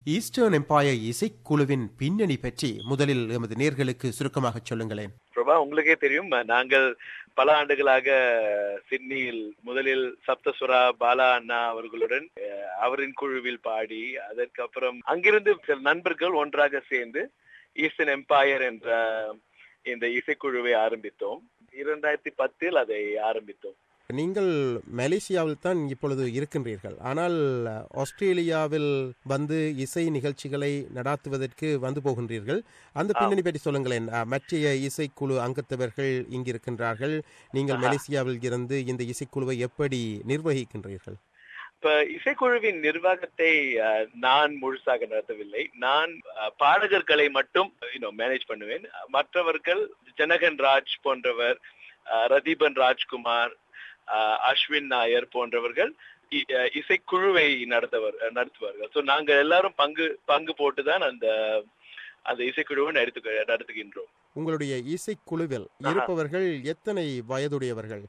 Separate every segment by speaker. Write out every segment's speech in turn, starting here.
Speaker 1: Eastern empire இசைக்குழுவின் பின்னணி பற்றி முதலில் எமது நேர்களுக்கு சுருக்கமாக சொல்லுங்களேன்
Speaker 2: பிரபா உங்களுக்கே தெரியும் நாங்கள் பல ஆண்டுகளாக சிட்னியில் முதலில் சப்தசுரா பாலா அண்ணா அவர்களுடன் அஹ், அவரின் குழுவில் பாடி அதற்கப்புறம் அங்கிருந்து சில நண்பர்கள் ஒன்றாக சேர்ந்து ஈஸ்டர்ன் எம்பையர் என்ற இந்த இசைக்குழுவை ஆரம்பித்தோம் இரண்டாயிரத்தி பத்தில் அதை ஆரம்பித்தோம்
Speaker 1: நீங்கள் மலேசியாவில் தான் இப்பொழுது இருக்கின்றீர்கள் ஆனால் ஆஸ்திரேலியாவில் வந்து இசை நிகழ்ச்சிகளை நடாத்துவதற்கு வந்து போகின்றீர்கள் அந்த பின்னணி பற்றி சொல்லுங்களேன் அஹ், மற்றைய இசைக்குழு அங்கத்தவர்கள் இங்கு இருக்கின்றார்கள் நீங்கள்
Speaker 2: ஆஹா.
Speaker 1: மலேசியாவில் இருந்து இந்த இசைக்குழுவை எப்படி நிர்வகிக்கின்றீர்கள்
Speaker 2: இப்ப இசைக்குழுவின் நிர்வாகத்தை அஹ், நான் முழுசாக நடத்தவில்லை நான் அஹ், பாடகர்களை மட்டும் மேனேஜ் பண்ணுவேன் மற்றவர்கள் ஜனகன் ராஜ் போன்றவர் அஹ், ரதீபன் ராஜ்குமார் அஹ், அஸ்வின் நாயர் போன்றவர்கள் இ- அஹ், இசைக்குழுவை நடத்தவர் நடத்துவார்கள் ஸோ நாங்கள் எல்லாரும் பங்கு பங்கு போட்டுதான் அந்த அந்த இசைக்குழுவை நடத்து நடத்துகின்றோம்
Speaker 1: உங்களுடைய இசைக்குழுவில்
Speaker 2: ஆஹா.
Speaker 1: இருப்பவர்கள் எத்தனை வயதுடையவர்கள்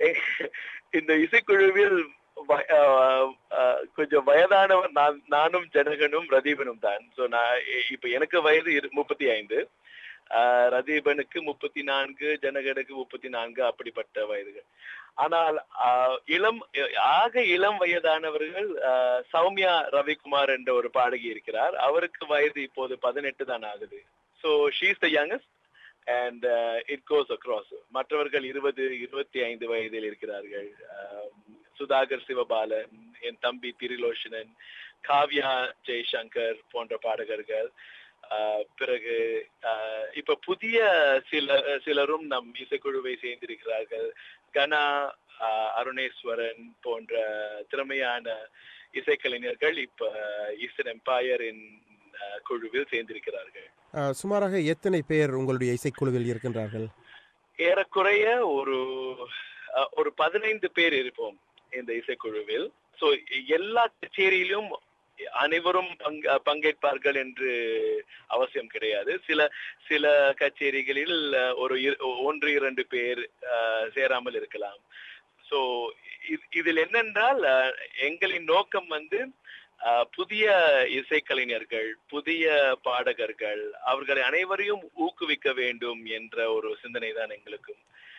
Speaker 2: இந்த இசைக்குழுவில் வ- ஆஹ் ஆஹ் கொஞ்சம் வயதானவர் நான் நானும் ஜனகனும் ரதீபனும் தான் சோ நான் இ- இப்ப எனக்கு வயது இரு- முப்பத்தி ஐந்து ஆஹ் ரதீபனுக்கு முப்பத்தி நான்கு ஜனகனுக்கு முப்பத்தி நான்கு அப்படிப்பட்ட வயதுகள் ஆனால் ஆஹ் இளம் ஆக இளம் வயதானவர்கள் ஆஹ் சௌமியா ரவிக்குமார் என்ற ஒரு பாடகி இருக்கிறார் அவருக்கு வயது இப்போது பதினெட்டு தான் ஆகுது so she's the youngest and it goes across மற்றவர்கள் இருபது இருபத்தி ஐந்து வயதில் இருக்கிறார்கள் ஆம், சுதாகர் சிவபாலன் என் தம்பி திரிலோஷனன் காவ்யா ஜெய்சங்கர் போன்ற பாடகர்கள் ஆஹ், பிறகு ஆஹ், இப்ப புதிய சில சிலரும் நம் இசைக்குழுவை சேர்ந்திருக்கிறார்கள் கனா ஆஹ், அருணேஸ்வரன் போன்ற திறமையான இசைக்கலைஞர்கள் இப்ப ஈஸ்டர்ன் எம்பையரின் ஆஹ், குழுவில் சேர்ந்திருக்கிறார்கள்
Speaker 1: அஹ், சுமாராக எத்தனை பேர் உங்களுடைய இசைக்குழுவில் இருக்கின்றார்கள்
Speaker 2: ஏறக்குறைய ஒரு அஹ், ஒரு பதினைந்து பேர் இருப்போம் இந்த இசைக்குழுவில் சோ எல்லா கச்சேரியிலும் அனைவரும் பங்க பங்கேற்பார்கள் என்று அவசியம் கிடையாது சில சில கச்சேரிகளில் அஹ், ஒரு இர- ஒன்று இரண்டு பேர் அஹ், சேராமல் இருக்கலாம் சோ இதில் என்னென்றால் அஹ், எங்களின் நோக்கம் வந்து அஹ், புதிய இசைக்கலைஞர்கள் புதிய பாடகர்கள் அவர்களை அனைவரையும் ஊக்குவிக்க வேண்டும் என்ற ஒரு சிந்தனை தான் எங்களுக்கும்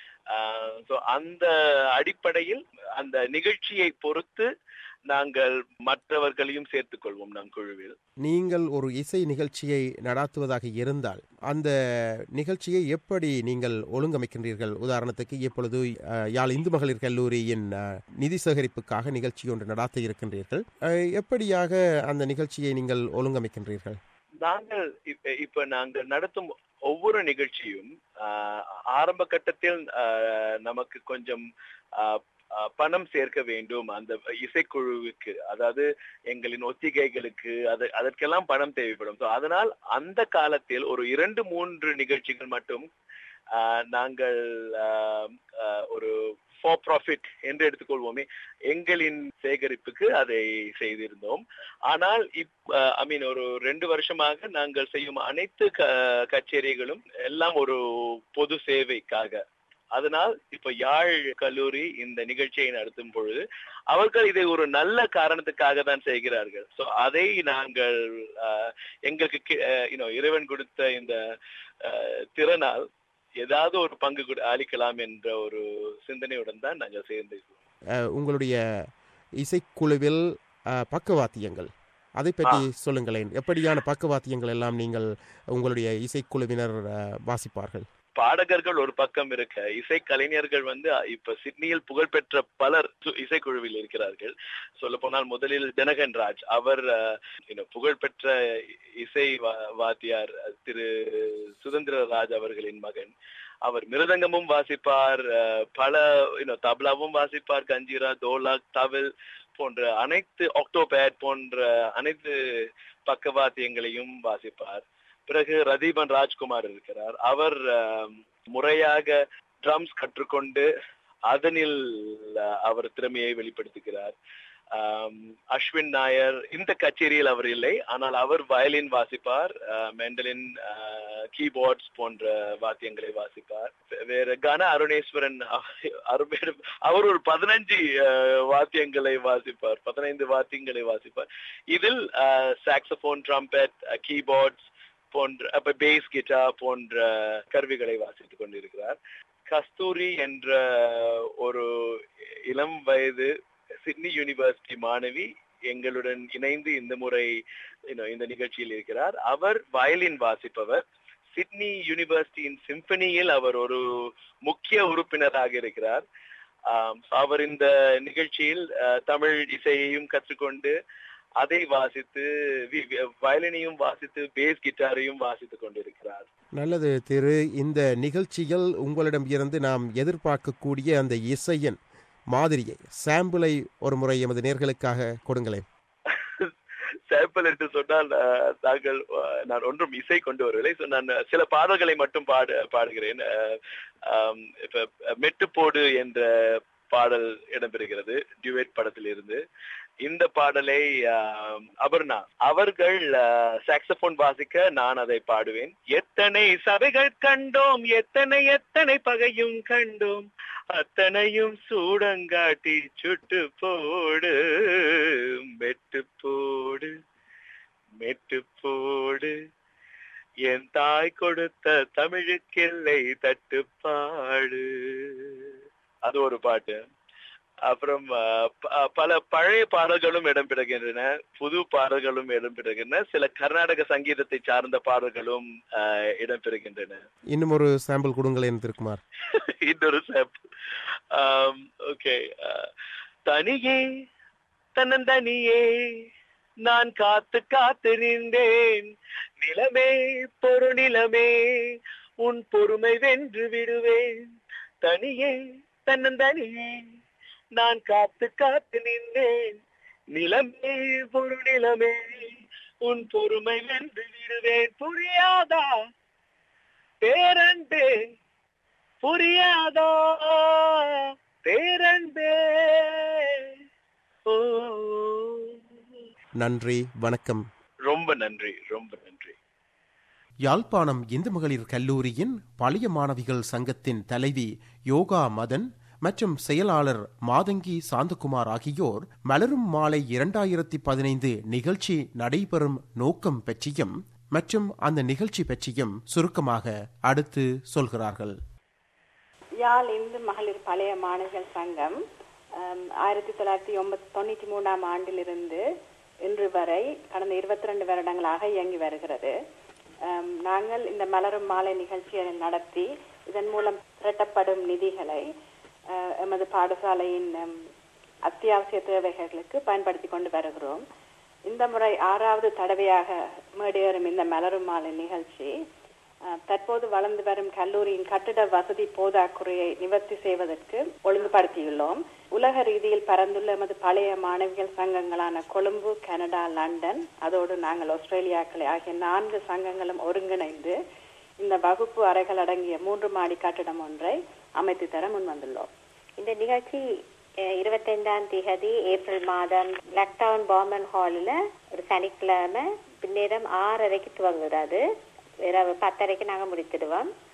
Speaker 2: ஸோ அந்த அடிப்படையில் அந்த நிகழ்ச்சியை பொறுத்து நாங்கள் மற்றவர்களையும் சேர்த்துக் கொள்வோம் நம் குழுவில்
Speaker 1: நீங்கள் ஒரு இசை நிகழ்ச்சியை நடாத்துவதாக இருந்தால் அந்த நிகழ்ச்சியை எப்படி நீங்கள் ஒழுங்கமைக்கின்றீர்கள் உதாரணத்துக்கு இப்பொழுது அஹ், யாழ் இந்து மகளிர் கல்லூரியின் அஹ், நிதி சேகரிப்புக்காக நிகழ்ச்சி ஒன்று நடாத்த இருக்கின்றீர்கள் அஹ், எப்படியாக அந்த நிகழ்ச்சியை நீங்கள் ஒழுங்கமைக்கின்றீர்கள்
Speaker 2: நாங்கள் இப்ப இப்ப நாங்கள் நடத்தும் ஒவ்வொரு நிகழ்ச்சியும் ஆஹ், ஆரம்ப கட்டத்தில் ஆஹ், நமக்கு கொஞ்சம் ஆஹ், ஆஹ், பணம் சேர்க்க வேண்டும் அந்த இசைக்குழுவுக்கு அதாவது எங்களின் ஒத்திகைகளுக்கு அது அதற்கெல்லாம் பணம் தேவைப்படும் So, அதனால் அந்த காலத்தில் ஒரு இரண்டு மூன்று நிகழ்ச்சிகள் மட்டும் ஆஹ், நாங்கள் ஆஹ், ஆஹ், ஒரு ஃபார் ப்ராஃபிட் என்று எடுத்துக்கொள்வோமே எங்களின் சேகரிப்புக்கு அதை செய்திருந்தோம் ஆனால் இப் ஐ மீன் ஒரு ரெண்டு வருஷமாக நாங்கள் செய்யும் அனைத்து க- கச்சேரிகளும் எல்லாம் ஒரு பொது சேவைக்காக அதனால் இப்ப யாழ் கல்லூரி இந்த நிகழ்ச்சியை நடத்தும் பொழுது அவர்கள் இதை ஒரு நல்ல காரணத்துக்காக தான் செய்கிறார்கள் சோ அதை நாங்கள் ஆஹ், எங்களுக்கு கி- ஆஹ், you know, இறைவன் கொடுத்த இந்த ஆஹ், திறனால் ஏதாவது ஒரு பங்கு கொடு- அளிக்கலாம் என்ற ஒரு சிந்தனையுடன் தான் நாங்கள் சேர்ந்திருக்கிறோம்
Speaker 1: அஹ், உங்களுடைய இசைக்குழுவில் அஹ், பக்கவாத்தியங்கள் அதை பற்றி சொல்லுங்களேன் எப்படியான பக்கவாத்தியங்கள் எல்லாம் நீங்கள் உங்களுடைய இசைக்குழுவினர் அஹ், வாசிப்பார்கள்
Speaker 2: பாடகர்கள் ஒரு பக்கம் இருக்க இசை கலைஞர்கள் வந்து இப்ப சிட்னியில் புகழ்பெற்ற பலர் சு- இசைக்குழுவில் இருக்கிறார்கள் சொல்ல போனால் முதலில் ஜனகன் ராஜ் அவர் அஹ், you know, புகழ்பெற்ற இசை வா- வாத்தியார் அஹ், திரு சுதந்திர ராஜ் அவர்களின் மகன் அவர் மிருதங்கமும் வாசிப்பார் அஹ், பல you know, தப்லாவும் வாசிப்பார் கஞ்சிரா தோலாக் தவில் போன்ற அனைத்து ஆக்டோபேட் போன்ற அனைத்து பக்கவாத்தியங்களையும் வாசிப்பார் பிறகு ரதீபன் ராஜ்குமார் இருக்கிறார் அவர் ஆம், முறையாக ட்ரம்ஸ் கற்றுக்கொண்டு அதனில் அஹ், அவர் திறமையை வெளிப்படுத்துகிறார் ஆம், அஸ்வின் நாயர் இந்த கச்சேரியில் அவர் இல்லை ஆனால் அவர் வயலின் வாசிப்பார் அஹ், மெண்டலின் அஹ், கீபோர்ட்ஸ் போன்ற வாத்தியங்களை வாசிப்பார் வேற கன அருணேஸ்வரன் அருமேடும் அவர் ஒரு பதினஞ்சு வாத்தியங்களை வாசிப்பார் பதினைந்து வாத்தியங்களை வாசிப்பார் இதில் சாக்ஸபோன் ட்ரம்பெட் கீபோர்ட்ஸ் போன்ற அப்ப பேஸ் கிட்டார் போன்ற கருவிகளை வாசித்துக் கொண்டிருக்கிறார் கஸ்தூரி என்ற ஒரு இளம் வயது சிட்னி யூனிவர்சிட்டி மாணவி எங்களுடன் இணைந்து இந்த முறை இந்த நிகழ்ச்சியில் இருக்கிறார் அவர் வயலின் வாசிப்பவர் சிட்னி யூனிவர்சிட்டியின் சிம்பனியில் அவர் ஒரு முக்கிய உறுப்பினராக இருக்கிறார் அவர் இந்த நிகழ்ச்சியில் தமிழ் இசையையும் கற்றுக்கொண்டு அதை வாசித்து வயலினையும் வாசித்து பேஸ் கிட்டாரையும் வாசித்துக் கொண்டிருக்கிறார்
Speaker 1: நல்லது திரு இந்த நிகழ்ச்சியில் உங்களிடம் இருந்து நாம் எதிர்பார்க்கக்கூடிய அந்த இசையின் மாதிரியை சாம்பிளை ஒரு முறை எமது நேர்களுக்காக கொடுங்களேன்
Speaker 2: சாம்பிள் என்று சொன்னால் நாங்கள் நான் ஒன்றும் இசை கொண்டு வரவில்லை நான் சில பாடல்களை மட்டும் பாடு பாடுகிறேன் இப்ப மெட்டுப்போடு என்ற பாடல் இடம்பெறுகிறது டியூவேட் படத்தில் இருந்து இந்த பாடலை அபர்ணா அவர்கள் சாக்ஸபோன் வாசிக்க நான் அதை பாடுவேன் எத்தனை சபைகள் கண்டோம் எத்தனை எத்தனை பகையும் கண்டோம் அத்தனையும் சூடங்காட்டி சுட்டு போடு மெட்டு போடு மெட்டு போடு என் தாய் கொடுத்த தமிழுக்கெல்லை தட்டுப்பாடு அது ஒரு பாட்டு அப்புறம் பல பழைய பாடல்களும் இடம்பெறுகின்றன புது பாடல்களும் இடம்பெறுகின்றன சில கர்நாடக சங்கீதத்தை சார்ந்த பாடல்களும் இடம்பெறுகின்றன
Speaker 1: இன்னும் ஒரு சாம்பிள் கொடுங்களேன் திருக்குமார்
Speaker 2: இன்னொரு சாம்பிள் ஓகே தனியே தன்னந்தனியே நான் காத்து காத்து நின்றேன் நிலமே பொறு நிலமே உன் பொறுமை வென்று விடுவேன் தனியே தன்னந்தனியே நான் காத்து காத்து நின்றேன் நிலமே பொரு நிலமே உன் பொறுமை வென்று விடுவேன் புரியாதா பேரன்பே புரியாதா பேரன்பே ஓ
Speaker 1: நன்றி வணக்கம்
Speaker 2: ரொம்ப நன்றி ரொம்ப நன்றி
Speaker 1: யாழ்ப்பாணம் இந்து மகளிர் கல்லூரியின் பழைய மாணவிகள் சங்கத்தின் தலைவி யோகா மதன் மற்றும் செயலாளர் மாதங்கி சாந்தகுமார் ஆகியோர் மலரும் மாலை இரண்டாயிரத்தி பதினைந்து நிகழ்ச்சி நடைபெறும் நோக்கம் பற்றியும் மற்றும் அந்த நிகழ்ச்சி பற்றியும் சுருக்கமாக அடுத்து சொல்கிறார்கள்
Speaker 3: யாழ் இந்து மகளிர் பழைய மாணவிகள் சங்கம் ஆயிரத்தி தொள்ளாயிரத்தி ஒன்பது தொண்ணூற்றி மூணாம் ஆண்டிலிருந்து இன்று வரை கடந்த இருபத்தி ரெண்டு வருடங்களாக இயங்கி வருகிறது நாங்கள் இந்த மலரும் மாலை நிகழ்ச்சியை நடத்தி இதன் மூலம் திரட்டப்படும் நிதிகளை எமது பாடசாலையின் அத்தியாவசிய தேவைகளுக்கு பயன்படுத்தி கொண்டு வருகிறோம் இந்த முறை ஆறாவது தடவையாக மேடேறும் இந்த மலரும் மாலை நிகழ்ச்சி தற்போது வளர்ந்து வரும் கல்லூரியின் கட்டிட வசதி போதாக்குறையை நிவர்த்தி செய்வதற்கு ஒழுங்குபடுத்தியுள்ளோம் உலக ரீதியில் பரந்துள்ள எமது பழைய மாணவிகள் சங்கங்களான கொழும்பு கனடா லண்டன் அதோடு நாங்கள் ஆஸ்திரேலியாக்களை ஆகிய நான்கு சங்கங்களும் ஒருங்கிணைந்து இந்த வகுப்பு அறைகள் அடங்கிய மூன்று மாடி கட்டிடம் ஒன்றை அமைத்து தர முன்வந்துள்ளோம்
Speaker 4: இந்த நிகழ்ச்சி இருபத்தைந்தாம் தேதி ஏப்ரல் மாதம் லக்டவுன் பாமன் ஹாலில் ஒரு சனிக்கிழமை பின்னேரம் ஆறரைக்கு துவங்குறது இரவு பத்தரைக்கு நாங்கள் முடித்திடுவோம்